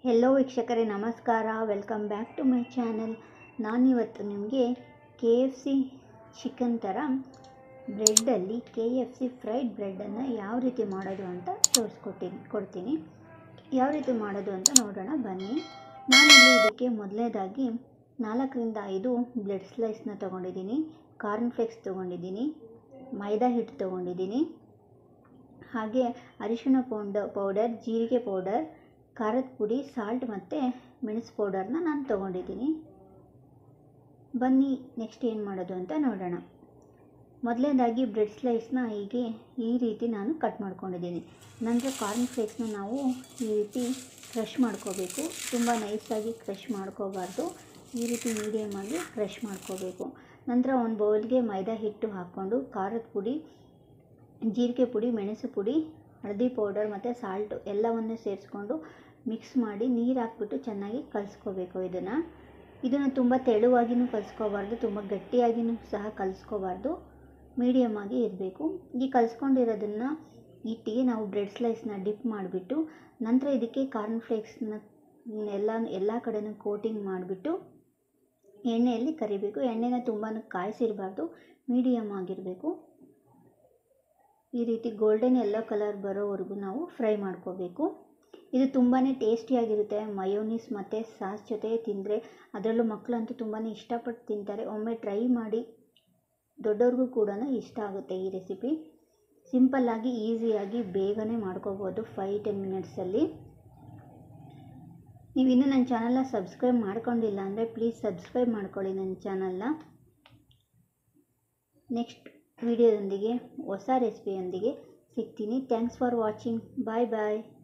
hello ವೀಕ್ಷಕರೇ ನಮಸ್ಕಾರ welcome back to my channel ನಾನಿವತ್ತು ನಿಮಗೆ ಕೆ ಎಫ್ ಸಿ ಚಿಕನ್ ಥರ ಬ್ರೆಡ್ಡಲ್ಲಿ ಕೆ ಎಫ್ ಸಿ ಫ್ರೈಡ್ ಬ್ರೆಡ್ಡನ್ನು ಯಾವ ರೀತಿ ಮಾಡೋದು ಅಂತ ತೋರಿಸ್ಕೊಟ್ಟಿನಿ ಕೊಡ್ತೀನಿ ಯಾವ ರೀತಿ ಮಾಡೋದು ಅಂತ ನೋಡೋಣ ಬನ್ನಿ ನಾನಿಲ್ಲಿ ಇದಕ್ಕೆ ಮೊದಲನೇದಾಗಿ ನಾಲ್ಕರಿಂದ ಐದು ಬ್ಲೆಡ್ ಸ್ಲೈಸ್ನ ತೊಗೊಂಡಿದ್ದೀನಿ ಕಾರ್ನ್ ಫ್ಲೇಕ್ಸ್ ತೊಗೊಂಡಿದ್ದೀನಿ ಮೈದಾ ಹಿಟ್ಟು ತೊಗೊಂಡಿದ್ದೀನಿ ಹಾಗೆ ಅರಿಶಿಣ ಪೌಂಡ ಪೌಡರ್ ಜೀರಿಗೆ ಪೌಡರ್ ಖಾರದ ಪುಡಿ ಸಾಲ್ಟ್ ಮತ್ತು ಮೆಣಸು ಪೌಡರ್ನ ನಾನು ತೊಗೊಂಡಿದ್ದೀನಿ ಬನ್ನಿ ನೆಕ್ಸ್ಟ್ ಏನು ಮಾಡೋದು ಅಂತ ನೋಡೋಣ ಮೊದಲನೇದಾಗಿ ಬ್ರೆಡ್ ಸ್ಲೈಸ್ನ ಹೀಗೆ ಈ ರೀತಿ ನಾನು ಕಟ್ ಮಾಡ್ಕೊಂಡಿದ್ದೀನಿ ನಂತರ ಕಾರ್ನ್ ಫ್ಲೇಕ್ಸ್ನ ನಾವು ಈ ರೀತಿ ಕ್ರಷ್ ಮಾಡ್ಕೋಬೇಕು ತುಂಬ ನೈಸಾಗಿ ಕ್ರಷ್ ಮಾಡ್ಕೋಬಾರ್ದು ಈ ರೀತಿ ಮೀಡಿಯಮಾಗಿ ಕ್ರಷ್ ಮಾಡ್ಕೋಬೇಕು ನಂತರ ಒಂದು ಬೌಲ್ಗೆ ಮೈದಾ ಹಿಟ್ಟು ಹಾಕ್ಕೊಂಡು ಖಾರದ ಪುಡಿ ಜೀರಿಗೆ ಪುಡಿ ಮೆಣಸು ಪುಡಿ ಹಳದಿ ಪೌಡರ್ ಮತ್ತು ಸಾಲ್ಟು ಎಲ್ಲವನ್ನು ಸೇರಿಸ್ಕೊಂಡು ಮಿಕ್ಸ್ ಮಾಡಿ ನೀರು ಹಾಕ್ಬಿಟ್ಟು ಚೆನ್ನಾಗಿ ಕಲಿಸ್ಕೋಬೇಕು ಇದನ್ನು ಇದನ್ನು ತುಂಬ ತೆಳುವಾಗಿಯೂ ಕಲಿಸ್ಕೋಬಾರ್ದು ತುಂಬ ಗಟ್ಟಿಯಾಗಿಯೂ ಸಹ ಕಲಿಸ್ಕೋಬಾರ್ದು ಮೀಡಿಯಮ್ ಆಗಿ ಇರಬೇಕು ಈ ಕಲಿಸ್ಕೊಂಡಿರೋದನ್ನು ಹಿಟ್ಟಿಗೆ ನಾವು ಬ್ರೆಡ್ ಸ್ಲೈಸ್ನ ಡಿಪ್ ಮಾಡಿಬಿಟ್ಟು ನಂತರ ಇದಕ್ಕೆ ಕಾರ್ನ್ ಫ್ಲೇಕ್ಸ್ನ ಎಲ್ಲ ಎಲ್ಲ ಕಡೆನೂ ಕೋಟಿಂಗ್ ಮಾಡಿಬಿಟ್ಟು ಎಣ್ಣೆಯಲ್ಲಿ ಕರಿಬೇಕು ಎಣ್ಣೆನ ತುಂಬಾ ಕಾಯಿಸಿರಬಾರ್ದು ಮೀಡಿಯಮ್ ಆಗಿರಬೇಕು ಈ ರೀತಿ ಗೋಲ್ಡನ್ ಯೆಲ್ಲೋ ಕಲರ್ ಬರೋವರೆಗೂ ನಾವು ಫ್ರೈ ಮಾಡ್ಕೋಬೇಕು ಇದು ತುಂಬಾ ಟೇಸ್ಟಿಯಾಗಿರುತ್ತೆ ಮಯೋನೀಸ್ ಮತ್ತು ಸಾಸ್ ಜೊತೆ ತಿಂದರೆ ಅದರಲ್ಲೂ ಮಕ್ಕಳಂತೂ ತುಂಬಾ ಇಷ್ಟಪಟ್ಟು ತಿಂತಾರೆ ಒಮ್ಮೆ ಟ್ರೈ ಮಾಡಿ ದೊಡ್ಡವ್ರಿಗೂ ಕೂಡ ಇಷ್ಟ ಆಗುತ್ತೆ ಈ ರೆಸಿಪಿ ಸಿಂಪಲ್ಲಾಗಿ ಈಸಿಯಾಗಿ ಬೇಗನೆ ಮಾಡ್ಕೋಬೋದು ಫೈ ಟೆನ್ ಮಿನಿಟ್ಸಲ್ಲಿ ನೀವು ಇನ್ನೂ ನನ್ನ ಚಾನಲ್ನ ಸಬ್ಸ್ಕ್ರೈಬ್ ಮಾಡ್ಕೊಂಡಿಲ್ಲ ಅಂದರೆ ಪ್ಲೀಸ್ ಸಬ್ಸ್ಕ್ರೈಬ್ ಮಾಡ್ಕೊಳ್ಳಿ ನನ್ನ ಚಾನಲ್ನ ನೆಕ್ಸ್ಟ್ ವಿಡಿಯೋದೊಂದಿಗೆ ಹೊಸ ರೆಸಿಪಿಯೊಂದಿಗೆ ಸಿಗ್ತೀನಿ thanks for watching bye bye